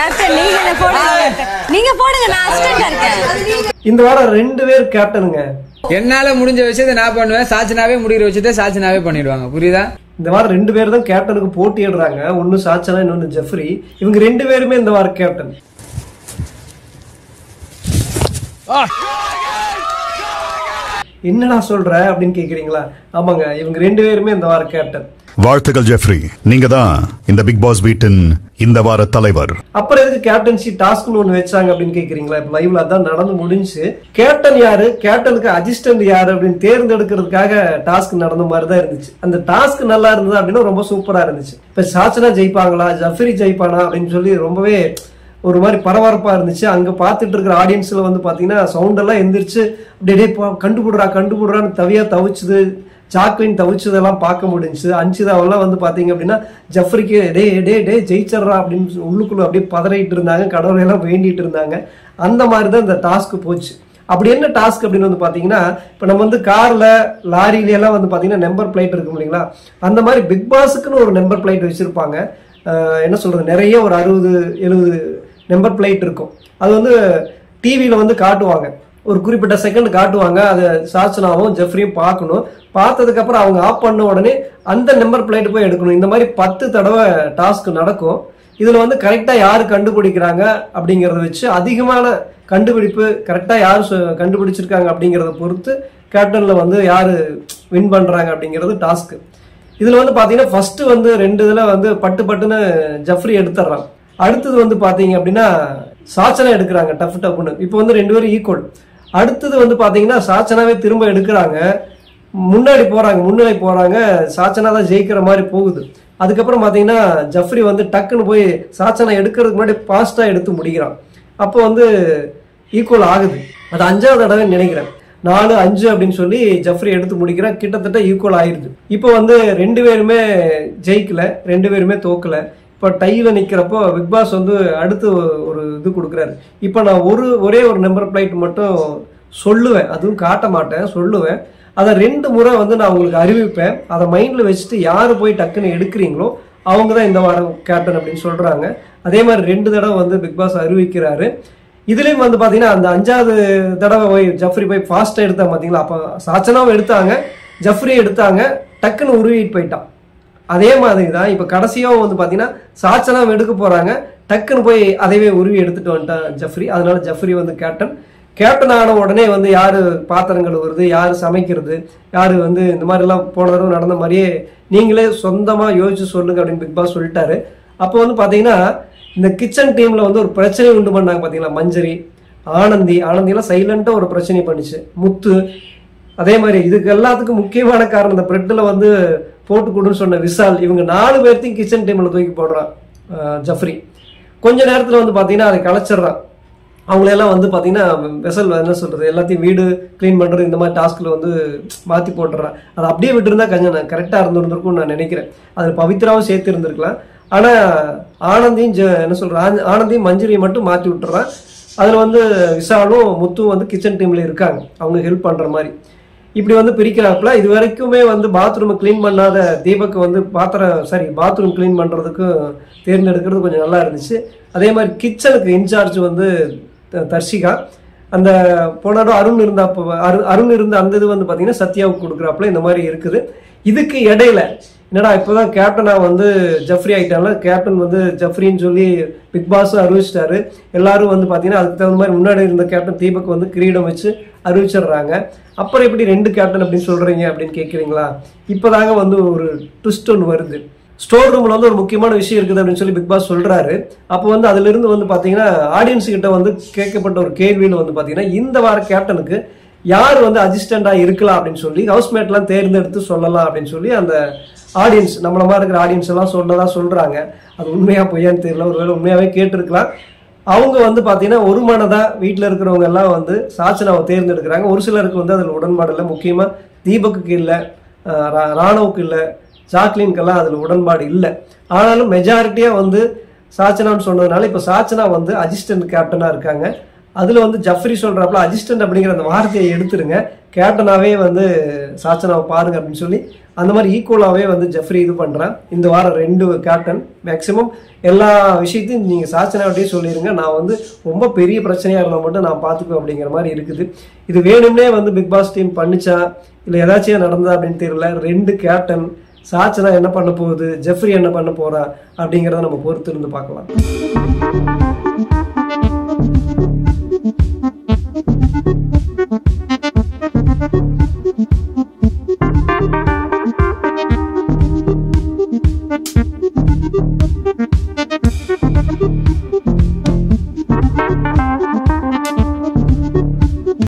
captain நீங்க என்ன போடுங்க நீங்க போடுங்க நான் அசிஸ்டன்டா இருக்கேன் இந்த வாரம் ரெண்டு பேர் கேப்டனுங்க என்னால முடிஞ்ச விஷயத்த நான் பண்ணுவேன் சாச்சனாவே முடிகிற விஷயத்த சாச்சனாவே பண்ணிடுவாங்க புரியுதா இந்த வாரம் ரெண்டு பேர் தான் கேப்டனுக்கு போட்டியிடுறாங்க ஒன்னு சாச்சனா இன்னொன்னு ஜெஃப்ரி இவங்க ரெண்டு பேருமே இந்த வாரம் கேப்டன் என்னடா சொல்ற அப்படின்னு கேக்குறீங்களா ஆமாங்க இவங்க ரெண்டு பேருமே இந்த வாரம் கேப்டன் வாழ்த்துக்கள் ஜெஃப்ரி நீங்க தான் இந்த பிக் பாஸ் வீட்டின் இந்த வார தலைவர் அப்புறம் எதுக்கு கேப்டன்சி டாஸ்க்னு ஒண்ணு வச்சாங்க அப்படின்னு கேக்குறீங்களா இப்ப லைவ்ல அதான் நடந்து முடிஞ்சு கேப்டன் யாரு கேப்டனுக்கு அசிஸ்டன்ட் யாரு அப்படின்னு தேர்ந்தெடுக்கிறதுக்காக டாஸ்க் நடந்த மாதிரி தான் இருந்துச்சு அந்த டாஸ்க் நல்லா இருந்தது அப்படின்னா ரொம்ப சூப்பரா இருந்துச்சு இப்ப சாச்சனா ஜெயிப்பாங்களா ஜஃபரி ஜெயிப்பானா அப்படின்னு சொல்லி ரொம்பவே ஒரு மாதிரி பரபரப்பா இருந்துச்சு அங்க பார்த்துட்டு இருக்கிற ஆடியன்ஸ்ல வந்து பாத்தீங்கன்னா சவுண்ட் எல்லாம் எந்திரிச்சு அப்படியே டேய் பா, கண்டுபிடுறா கண்டுபிடுறான்னு தவியா தவிச்சுது ஜாக்லின் தவிச்சதெல்லாம் பார்க்க முடிஞ்சுது அஞ்சுதாவெல்லாம் வந்து பாத்தீங்க அப்படின்னா ஜஃப்ரிக்கு டே டே டே ஜெயிச்சிட்றா அப்படின்னு சொல்லி உள்ளுக்குள்ள அப்படியே பதறிட்டு இருந்தாங்க கடவுளை எல்லாம் வேண்டிட்டு இருந்தாங்க அந்த மாதிரி தான் இந்த டாஸ்க் போச்சு அப்படி என்ன டாஸ்க் அப்படின்னு வந்து பாத்தீங்கன்னா இப்போ நம்ம வந்து கார்ல லாரியில எல்லாம் வந்து பாத்தீங்கன்னா நம்பர் பிளேட் இருக்கும் இல்லைங்களா அந்த மாதிரி பிக் பாஸுக்குன்னு ஒரு நம்பர் பிளேட் வச்சிருப்பாங்க அஹ் என்ன சொல்றது நிறைய ஒரு அறுபது எழுபது நம்பர் பிளேட் இருக்கும் அது வந்து டிவியில வந்து காட்டுவாங்க ஒரு குறிப்பிட்ட செகண்ட் காட்டுவாங்க அதை சாச்சனாவும் ஜெஃப்ரியும் பார்க்கணும் பார்த்ததுக்கு அப்புறம் அவங்க ஆஃப் பண்ண உடனே அந்த நம்பர் பிளேட் போய் எடுக்கணும் இந்த மாதிரி பத்து தடவை டாஸ்க் நடக்கும் இதுல வந்து கரெக்டா யாரு கண்டுபிடிக்கிறாங்க அப்படிங்கறத வச்சு அதிகமான கண்டுபிடிப்பு கரெக்டா யாரு சொ- கண்டுபிடிச்சிருக்காங்க அப்படிங்கறத பொறுத்து கேப்டன்ல வந்து யாரு வின் பண்றாங்க அப்படிங்கிறது டாஸ்க் இதுல வந்து பாத்தீங்கன்னா ஃபர்ஸ்ட் வந்து ரெண்டு இதுல வந்து பட்டு பட்டுன்னு ஜஃப்ரி எடுத்துடுறான் அடுத்தது வந்து பாத்தீங்க அப்படின்னா சாச்சனா எடுக்கிறாங்க டஃப் டஃப்னு இப்போ வந்து ரெண்டு பேரும் ஈக்குவல் அடுத்தது வந்து பாத்தீங்கன்னா சாச்சனாவே திரும்ப எடுக்கிறாங்க முன்னாடி போறாங்க முன்னிலை போறாங்க சாச்சனா தான் ஜெயிக்கிற மாதிரி போகுது அதுக்கப்புறம் பாத்தீங்கன்னா ஜஃப்ரி வந்து டக்குன்னு போய் சாச்சனா எடுக்கிறதுக்கு முன்னாடி ஃபாஸ்டா எடுத்து முடிக்கிறான் அப்போ வந்து ஈக்குவல் ஆகுது அது அஞ்சாவது தடவை நினைக்கிறேன் நாலு அஞ்சு அப்படின்னு சொல்லி ஜஃப்ரி எடுத்து முடிக்கிறான் கிட்டத்தட்ட ஈக்குவல் ஆயிருது இப்போ வந்து ரெண்டு பேருமே ஜெயிக்கல ரெண்டு பேருமே தோக்கல இப்போ டைல நிக்கிறப்போ பிக் பாஸ் வந்து அடுத்து ஒரு இது கொடுக்குறாரு இப்போ நான் ஒரு ஒரே ஒரு நம்பர் பிளேட் மட்டும் சொல்லுவேன் அதுவும் காட்ட மாட்டேன் சொல்லுவேன் அதை ரெண்டு முறை வந்து நான் உங்களுக்கு அறிவிப்பேன் அதை மைண்ட்ல வச்சுட்டு யாரு போய் டக்குன்னு எடுக்கிறீங்களோ அவங்க தான் இந்த வாரம் கேப்டன் அப்படின்னு சொல்றாங்க அதே மாதிரி ரெண்டு தடவை வந்து பிக் பாஸ் அறிவிக்கிறாரு இதுலயும் வந்து பாத்தீங்கன்னா அந்த அஞ்சாவது தடவை போய் ஜஃப்ரி போய் ஃபாஸ்டா எடுத்தாங்க பாத்தீங்களா அப்ப சாச்சனாவும் எடுத்தாங்க ஜஃப்ரி எடுத்தாங்க டக்குன்னு உருவிட்டு போயிட்டான் அதே மாதிரி தான் இப்ப கடைசியாவும் வந்து பாத்தீங்கன்னா சாச்சனாவும் எடுக்க போறாங்க டக்குன்னு போய் அதைவே உருவி எடுத்துட்டு வந்துட்டான் ஜஃப்ரி அதனால ஜஃப்ரி வந்து கேப்டன் கேப்டன் ஆன உடனே வந்து யாரு பாத்திரம் கழுவுறது யாரு சமைக்கிறது யாரு வந்து இந்த மாதிரி எல்லாம் போன தடவை நடந்த மாதிரியே நீங்களே சொந்தமா யோசிச்சு சொல்லுங்க அப்படின்னு பிக் பாஸ் சொல்லிட்டாரு அப்போ வந்து பாத்தீங்கன்னா இந்த கிச்சன் டீம்ல வந்து ஒரு பிரச்சனை உண்டு பண்ணாங்க பாத்தீங்களா மஞ்சரி ஆனந்தி ஆனந்தி எல்லாம் சைலண்டா ஒரு பிரச்சனை பண்ணுச்சு முத்து அதே மாதிரி இதுக்கு எல்லாத்துக்கும் முக்கியமான காரணம் இந்த பிரெட்ல வந்து போட்டு கொடுன்னு சொன்ன விஷால் இவங்க நாலு பேர்த்தையும் கிச்சன் டீம்ல தூக்கி போடுறான் அஹ் ஜஃப்ரி கொஞ்ச நேரத்துல வந்து பாத்தீங்கன்னா அதை கலைச்சிடுறான் அவங்களெல்லாம் வந்து பாத்தீங்கன்னா வெசல் என்ன சொல்றது எல்லாத்தையும் வீடு க்ளீன் பண்றது இந்த மாதிரி டாஸ்க்ல வந்து மாத்தி போட்டுறான் அதை அப்படியே விட்டுருந்தா கொஞ்சம் கரெக்டா இருந்திருந்திருக்கும்னு நான் நினைக்கிறேன் அது பவித்ராவும் சேர்த்து இருந்திருக்கலாம் ஆனா ஆனந்தியும் ஜ- என்ன சொல்ற ஆன- ஆனந்தியும் மஞ்சரியை மட்டும் மாத்தி விட்டுறான் அதுல வந்து விஷாலும் முத்துவும் வந்து கிச்சன் டீம்ல இருக்காங்க அவங்க ஹெல்ப் பண்ற மாதிரி இப்படி வந்து பிரிக்கிறாப்புல இது வரைக்குமே வந்து பாத்ரூம் க்ளீன் பண்ணாத தீபக் வந்து பாத்திரம் சாரி பாத்ரூம் க்ளீன் பண்றதுக்கு தேர்ந்தெடுக்கிறது கொஞ்சம் நல்லா இருந்துச்சு அதே மாதிரி கிச்சனுக்கு இன்சார்ஜ் வந்து த- தர்ஷிகா அந்த போன தடவை அருண் இருந்த அப்போ அருண் அருண் இருந்த அந்த இது வந்து பாத்தீங்கன்னா சத்யாவுக்கு கொடுக்குறாப்புல இந்த மாதிரி இருக்குது இதுக்கு இடையில என்னடா இப்போதான் கேப்டனா வந்து ஜஃப்ரி ஆயிட்டான்ல கேப்டன் வந்து ஜஃப்ரின்னு சொல்லி பிக் பாஸ் அறிவிச்சிட்டாரு எல்லாரும் வந்து பாத்தீங்கன்னா அதுக்கு தகுந்த மாதிரி முன்னாடி இருந்த கேப்டன் தீபக் வந்து கிரீடம் வச்சு அறிவிச்சிடுறாங்க அப்புறம் எப்படி ரெண்டு கேப்டன் அப்படின்னு சொல்றீங்க அப்படின்னு கேக்குறீங்களா இப்போதாங்க வந்து ஒரு ட்விஸ்ட் ஒன்று வருது ஸ்டோர் ரூம்ல வந்து ஒரு முக்கியமான விஷயம் இருக்குது அப்படின்னு சொல்லி பிக் பாஸ் சொல்றாரு அப்போ வந்து அதுல இருந்து வந்து பாத்தீங்கன்னா ஆடியன்ஸ் கிட்ட வந்து கேட்கப்பட்ட ஒரு கேள்வியில வந்து பாத்தீங்கன்னா இந்த வார கேப்டனுக்கு யார் வந்து அசிஸ்டண்டா இருக்கலாம் அப்படின்னு சொல்லி ஹவுஸ்மேட்லாம் தேர்ந்தெடுத்து சொல்லலாம் அப்படின்னு சொல்லி அந்த ஆடியன்ஸ் நம்மள மாதிரி இருக்கிற ஆடியன்ஸ் எல்லாம் சொன்னதா சொல்றாங்க அது உண்மையா பொய்யான்னு தெரியல ஒருவேளை உண்மையாவே கேட்டிருக்கலாம் அவங்க வந்து பாத்தீங்கன்னா ஒரு மனதா வீட்டில் இருக்கிறவங்க எல்லாம் வந்து சாச்சனாவை தேர்ந்தெடுக்கிறாங்க ஒரு சிலருக்கு வந்து அதில் உடன்பாடு இல்லை முக்கியமா தீபக்குக்கு இல்லை ராணுவுக்கு இல்லை ஜாக்லின்கெல்லாம் அதில் உடன்பாடு இல்லை ஆனாலும் மெஜாரிட்டியா வந்து சாச்சனான்னு சொன்னதுனால இப்போ சாச்சனா வந்து அசிஸ்டன்ட் கேப்டனா இருக்காங்க அதுல வந்து ஜஃப்ரி சொல்றாப்புல அசிஸ்டன்ட் அப்படிங்கிற அந்த வார்த்தையை எடுத்துருங்க கேப்டனாவே வந்து சாச்சனாவை பாருங்க அப்படின்னு சொல்லி அந்த மாதிரி ஈக்குவலாகவே வந்து ஜெஃப்ரி இது பண்ணுறேன் இந்த வாரம் ரெண்டு கேப்டன் மேக்ஸிமம் எல்லா விஷயத்தையும் நீங்கள் சாச்சனாவட்டே சொல்லிடுங்க நான் வந்து ரொம்ப பெரிய பிரச்சனையாக இருந்தால் மட்டும் நான் பார்த்துக்குவேன் அப்படிங்கிற மாதிரி இருக்குது இது வேணும்னே வந்து பிக் பாஸ் டீம் பண்ணிச்சா இல்லை ஏதாச்சும் நடந்ததா அப்படின்னு தெரியல ரெண்டு கேப்டன் சாச்சனா என்ன பண்ண போகுது ஜெஃப்ரி என்ன பண்ண போறா அப்படிங்கிறத நம்ம பொறுத்து இருந்து பார்க்கலாம்